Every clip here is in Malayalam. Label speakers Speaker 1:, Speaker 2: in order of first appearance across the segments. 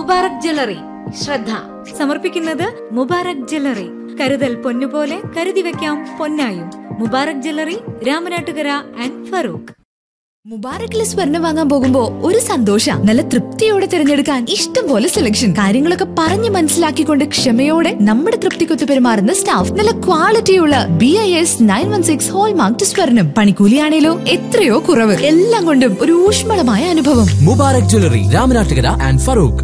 Speaker 1: മുബാറക് ജ്വല്ലറി ശ്രദ്ധ സമർപ്പിക്കുന്നത് മുബാറക് ജ്വല്ലറി കരുതൽ പൊന്നുപോലെ കരുതി വെക്കാം പൊന്നായും മുബാറക് ജ്വല്ലറി രാമനാട്ടുകര ആൻഡ് ഫറൂഖ്
Speaker 2: മുബാറക്കിലെ സ്വർണം വാങ്ങാൻ പോകുമ്പോ ഒരു സന്തോഷ നല്ല തൃപ്തിയോടെ തിരഞ്ഞെടുക്കാൻ ഇഷ്ടം പോലെ സെലക്ഷൻ കാര്യങ്ങളൊക്കെ പറഞ്ഞു മനസ്സിലാക്കിക്കൊണ്ട് ക്ഷമയോടെ നമ്മുടെ തൃപ്തിക്കൊത്ത് പെരുമാറുന്ന സ്റ്റാഫ് നല്ല ക്വാളിറ്റിയുള്ള B I S nine one six hallmark സ്വർണം പണിക്കൂലിയാണേലോ എത്രയോ കുറവ് എല്ലാം കൊണ്ടും ഒരു ഊഷ്മളമായ അനുഭവം
Speaker 3: മുബാറക് ജ്വല്ലറി രാമനാട്ടുകര ആൻഡ് ഫറൂഖ്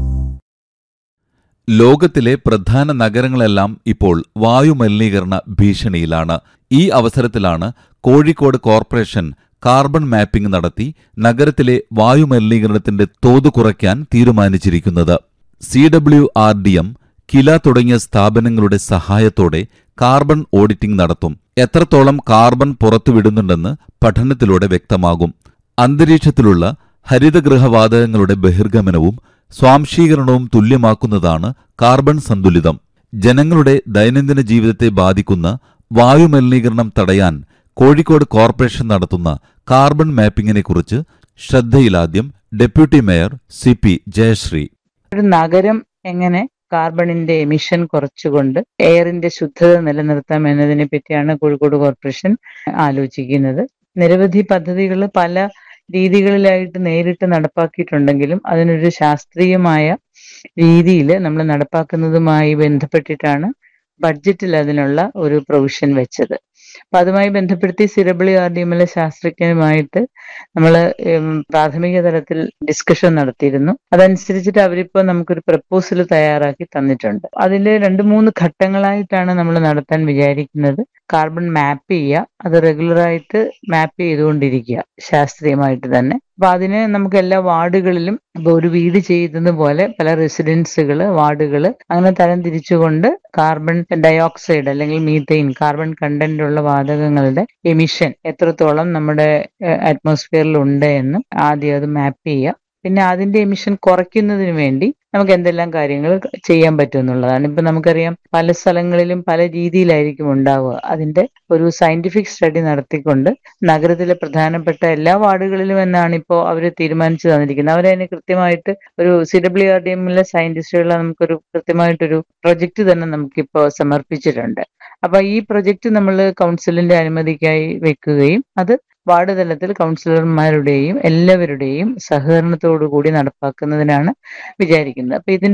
Speaker 4: ലോകത്തിലെ പ്രധാന നഗരങ്ങളെല്ലാം ഇപ്പോൾ വായുമലിനീകരണ ഭീഷണിയിലാണ് ഈ അവസരത്തിലാണ് കോഴിക്കോട് കോർപ്പറേഷൻ കാർബൺ മാപ്പിംഗ് നടത്തി നഗരത്തിലെ വായുമലിനീകരണത്തിന്റെ തോത് കുറയ്ക്കാൻ തീരുമാനിച്ചിരിക്കുന്നത് C W R D M KILA തുടങ്ങിയ സ്ഥാപനങ്ങളുടെ സഹായത്തോടെ കാർബൺ ഓഡിറ്റിംഗ് നടത്തും എത്രത്തോളം കാർബൺ പുറത്തുവിടുന്നുണ്ടെന്ന് പഠനത്തിലൂടെ വ്യക്തമാകും അന്തരീക്ഷത്തിലുള്ള ഹരിതഗൃഹവാതകങ്ങളുടെ ബഹിർഗമനവും സ്വാംശീകരണവും തുല്യമാക്കുന്നതാണ് കാർബൺ സന്തുലിതം ജനങ്ങളുടെ ദൈനംദിന ജീവിതത്തെ ബാധിക്കുന്ന വായുമലിനീകരണം തടയാൻ കോഴിക്കോട് കോർപ്പറേഷൻ നടത്തുന്ന കാർബൺ മാപ്പിംഗിനെക്കുറിച്ച് ശ്രദ്ധയിലാദ്യം deputy mayor C P Jayasree
Speaker 5: ഒരു നഗരം എങ്ങനെ കാർബണിന്റെ എമിഷൻ കുറച്ചുകൊണ്ട് എയറിന്റെ ശുദ്ധത നിലനിർത്താം എന്നതിനെ പറ്റിയാണ് കോഴിക്കോട് കോർപ്പറേഷൻ ആലോചിക്കുന്നത് നിരവധി പദ്ധതികൾ പല രീതികളിലായിട്ട് നേരിട്ട് നടപ്പാക്കിയിട്ടുണ്ടെങ്കിലും അതിനൊരു ശാസ്ത്രീയമായ രീതിയിൽ നമ്മൾ നടപ്പാക്കുന്നതുമായി ബന്ധപ്പെട്ടിട്ടാണ് ബഡ്ജറ്റിൽ അതിനുള്ള ഒരു പ്രൊവിഷൻ വെച്ചത് അപ്പൊ അതുമായി ബന്ധപ്പെടുത്തി സിരബിളി ആർ ഡി എമ്മിലെ ശാസ്ത്രജ്ഞരുമായിട്ട് നമ്മൾ പ്രാഥമിക തലത്തിൽ ഡിസ്കഷൻ നടത്തിയിരുന്നു അതനുസരിച്ചിട്ട് അവരിപ്പോ നമുക്കൊരു പ്രപ്പോസൽ തയ്യാറാക്കി തന്നിട്ടുണ്ട് അതിൽ രണ്ട് മൂന്ന് ഘട്ടങ്ങളായിട്ടാണ് നമ്മൾ നടത്താൻ വിചാരിക്കുന്നത് കാർബൺ മാപ്പ് ചെയ്യുക അത് റെഗുലറായിട്ട് മാപ്പ് ചെയ്തുകൊണ്ടിരിക്കുക ശാസ്ത്രീയമായിട്ട് തന്നെ അപ്പൊ അതിന് നമുക്ക് എല്ലാ വാർഡുകളിലും ഇപ്പൊ ഒരു വീട് ചെയ്യുന്നത് പോലെ പല റെസിഡൻസുകൾ വാർഡുകൾ അങ്ങനെ തരം തിരിച്ചുകൊണ്ട് കാർബൺ ഡയോക്സൈഡ് അല്ലെങ്കിൽ മീത്തൈൻ കാർബൺ കണ്ടന്റ് ഉള്ള വാതകങ്ങളുടെ എമിഷൻ എത്രത്തോളം നമ്മുടെ അറ്റ്മോസ്ഫിയറിൽ ഉണ്ട് എന്ന് ആദ്യം അത് മാപ്പ് ചെയ്യുക പിന്നെ അതിന്റെ എമിഷൻ കുറയ്ക്കുന്നതിന് വേണ്ടി നമുക്ക് എന്തെല്ലാം കാര്യങ്ങൾ ചെയ്യാൻ പറ്റും എന്നുള്ളതാണ് ഇപ്പൊ നമുക്കറിയാം പല സ്ഥലങ്ങളിലും പല രീതിയിലായിരിക്കും ഉണ്ടാവുക അതിന്റെ ഒരു സയന്റിഫിക് സ്റ്റഡി നടത്തിക്കൊണ്ട് നഗരത്തിലെ പ്രധാനപ്പെട്ട എല്ലാ വാർഡുകളിലും എന്നാണ് ഇപ്പോൾ അവർ തീരുമാനിച്ചു തന്നിരിക്കുന്നത് അവരതിന് കൃത്യമായിട്ട് ഒരു സി ഡബ്ല്യു ആർ ഡി എമ്മിലെ സയന്റിസ്റ്റുകളെ നമുക്കൊരു കൃത്യമായിട്ടൊരു പ്രൊജക്ട് തന്നെ നമുക്കിപ്പോൾ സമർപ്പിച്ചിട്ടുണ്ട് അപ്പൊ ഈ പ്രൊജക്ട് നമ്മൾ കൗൺസിലിന്റെ അനുമതിക്കായി വെക്കുകയും അത് വാർഡ് തലത്തിൽ കൗൺസിലർമാരുടെയും എല്ലാവരുടെയും സഹകരണത്തോടു കൂടി നടപ്പാക്കുന്നതിനാണ് വിചാരിക്കുന്നത് അപ്പൊ ഇതിന്റെ